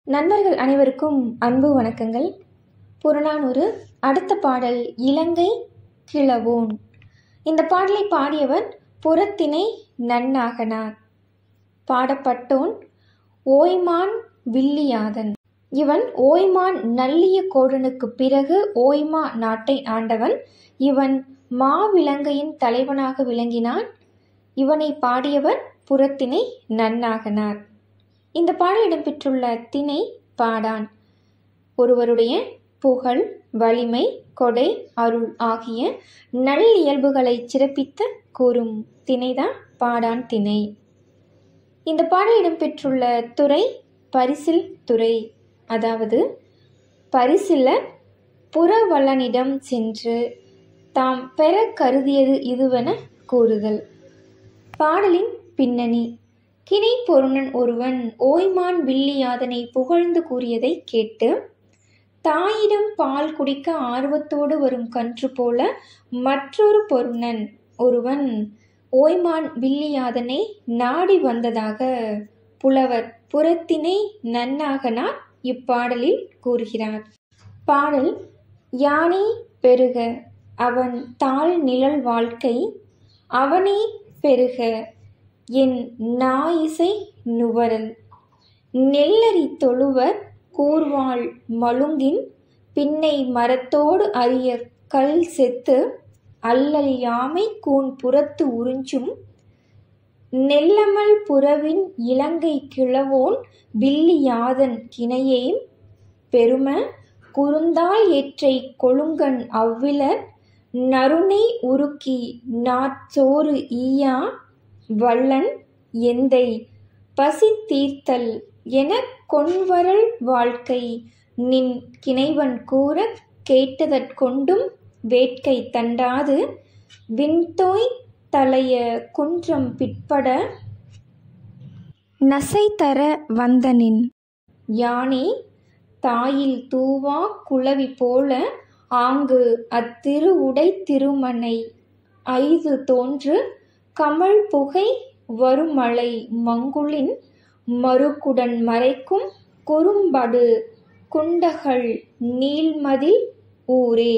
நண்பர்கள் அனைவருக்கும் அன்பு வணக்கங்கள் புறநானூறு அடுத்த பாடல் இலங்கை கிழவோன் இந்த பாடலை பாடியவர் புறத்திணை நன்னாகனார் பாடப்பட்டோன் ஓய்மான் வில்லியாதன் இவன் ஓய்மான் நல்லிய கோடனுக்கு பிறகு ஓய்மா நாட்டை ஆண்டவன் இவன் மாவிலங்கையின் தலைவனாக விளங்கினான் இவனை பாடியவர் புறத்திணை நன்னாகனார் இந்த பாடல் இடம்பெற்றுள்ள திணை பாடான் ஒருவருடைய புகழ் வலிமை கொடை அருள் ஆகிய நல்லியல்புகளை சிறப்பித்து கூறும் திணைதான் பாடான் திணை இந்த பாடல் இடம்பெற்றுள்ள துறை பரிசில் துறை அதாவது பரிசிலர் புறவல்லனிடம் சென்று தாம் பெற கருதியது இதுவென கூறுதல் பாடலின் பின்னணி கிணை பொருணன் ஒருவன் ஓய்மான் வில்லியாதனை புகழ்ந்து கூறியதை கேட்டு தாயிடம் பால் குடிக்க ஆர்வத்தோடு வரும் கன்று போல மற்றொரு பொருணன் ஒருவன் ஓய்மான் வில்லியாதனை நாடி வந்ததாக புலவர் புறத்தினை நன்னாகனார் இப்பாடலில் கூறுகிறார் பாடல் யானே பெருக அவன் தாழ் நிழல் வாழ்க்கை அவனே பெருக என் நாயிசை நுவரல் நெல்லரி தொழுவர் கூர்வாள் மழுங்கின் பின்னை மரத்தோடு அரிய கல் செத்து அல்லல் யாமை கூன் புறத்து உறிஞ்சும் நெல்லமல் புறவின் இலங்கை கிழவோன் வில்லியாதன் கிணையேம் பெரும குறுந்தால் ஏற்றை கொழுங்கன் அவ்விலர் நறுனை உருக்கி நாற்சோறு ஈயா வள்ளன் எந்தை பசி தீர்த்தல் எனக் கொன்வரல் வாழ்க்கை நின் கிணைவன் கூறக் கேட்டதற்கொண்டும் வேட்கை தண்டாது விண்தோய் தலைய குன்றம் பிற்பட நசைதர வந்தனின் யானே தாயில் தூவா குளவி போல ஆங்கு அத்திரு உடை திருமனை ஐது தோன்று கமழ் புகை வருமலை மங்குளின் மறுகுடன் மறைக்கும் குறும்படு குண்டகள் நீள்மதில் ஊரே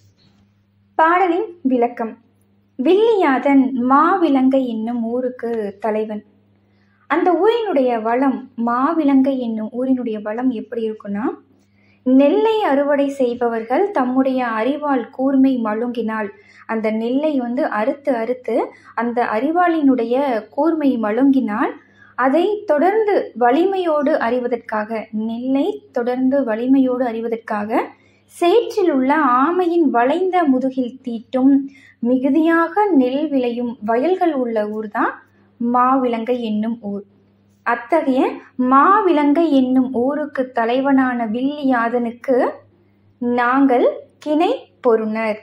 பாடலின் விளக்கம் வில்லியாதன் மாவிலங்கை என்னும் ஊருக்கு தலைவன் அந்த ஊரினுடைய வளம் மாவிலங்கை என்னும் ஊரினுடைய வளம் எப்படி இருக்குன்னா நெல்லை அறுவடை செய்பவர்கள் தம்முடைய அறிவால் கூர்மை மழுங்கினால் அந்த நெல்லை வந்து அறுத்து அறுத்து அந்த அறிவாளினுடைய கூர்மை மழுங்கினால் அதை தொடர்ந்து வலிமையோடு அறிவதற்காக நெல்லை தொடர்ந்து வலிமையோடு அறிவதற்காக சேற்றில் உள்ள ஆமையின் வளைந்த முதுகில் தீட்டும் மிகுதியாக நெல் விளையும் வயல்கள் உள்ள ஊர்தான் மாவிலங்கை என்னும் ஊர் அத்தகைய மாவிலங்கை என்னும் ஊருக்கு தலைவனான வில்லியாதனுக்கு நாங்கள் கிணை பொருணர்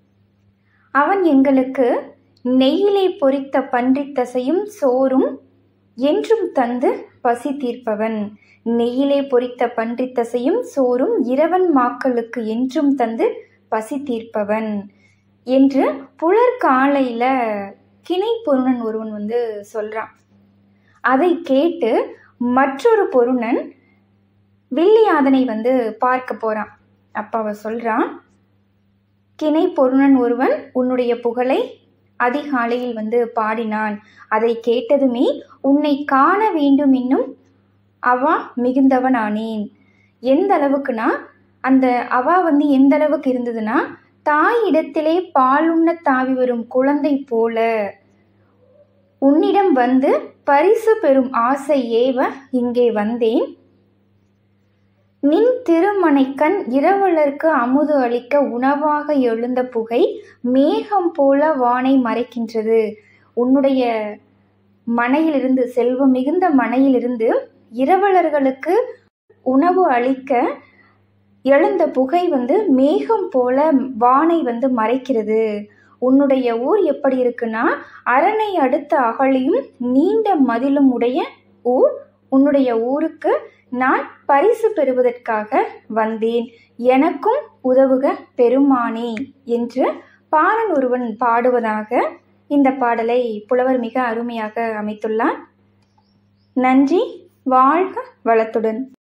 அவன் எங்களுக்கு நெய்யிலே பொறித்த பன்றித்தசையும் சோறும் என்றும் தந்து பசி தீர்ப்பவன் நெய்யிலே பொறித்த பன்றித்தசையும் சோறும் இரவன் மாக்களுக்கு என்றும் தந்து பசி தீர்ப்பவன் என்று புலர் காலையில் கிணை பொருணன் ஒருவன் வந்து சொல்கிறான் அதை கேட்டு மற்றொரு பொருணன் வில்லியாதனை வந்து பார்க்க போகிறான் அப்போ அவ சொல்கிறான் கிணை பொருணன் ஒருவன் உன்னுடைய புகழை அதிகாலையில் வந்து பாடினான் அதை கேட்டதுமே உன்னை காண வேண்டும் என்னும் அவா மிகுந்தவனானேன் எந்த அளவுக்குனா அந்த அவா வந்து எந்த அளவுக்கு இருந்ததுன்னா தாய் இடத்திலே பாலுண்ண தாவி வரும் குழந்தை போல உன்னிடம் வந்து பரிசு பெறும் ஆசை ஏவ இங்கே வந்தேன் நின் திருமணைக்கண் இரவலர்க்கு அமுது அளிக்க உணவாக எழுந்த புகை மேகம் போல வானை மறைக்கின்றது உன்னுடைய மனையிலிருந்து செல்வம் மிகுந்த மனையிலிருந்து இரவலர்களுக்கு உணவு அளிக்க எழுந்த புகை வந்து மேகம் போல வானை வந்து மறைக்கிறது உன்னுடைய ஊர் எப்படி இருக்குன்னா அரணை அடுத்த அகழியும் நீண்ட மதிலும் உடைய ஊர் உன்னுடைய ஊருக்கு நான் பரிசு பெறுவதற்காக வந்தேன் எனக்கும் உதவுக பெருமானே என்று பாரன் ஒருவன் பாடுவதாக இந்த பாடலை புலவர் மிக அருமையாக அமைத்துள்ளார் நன்றி வாழ்க வளத்துடன்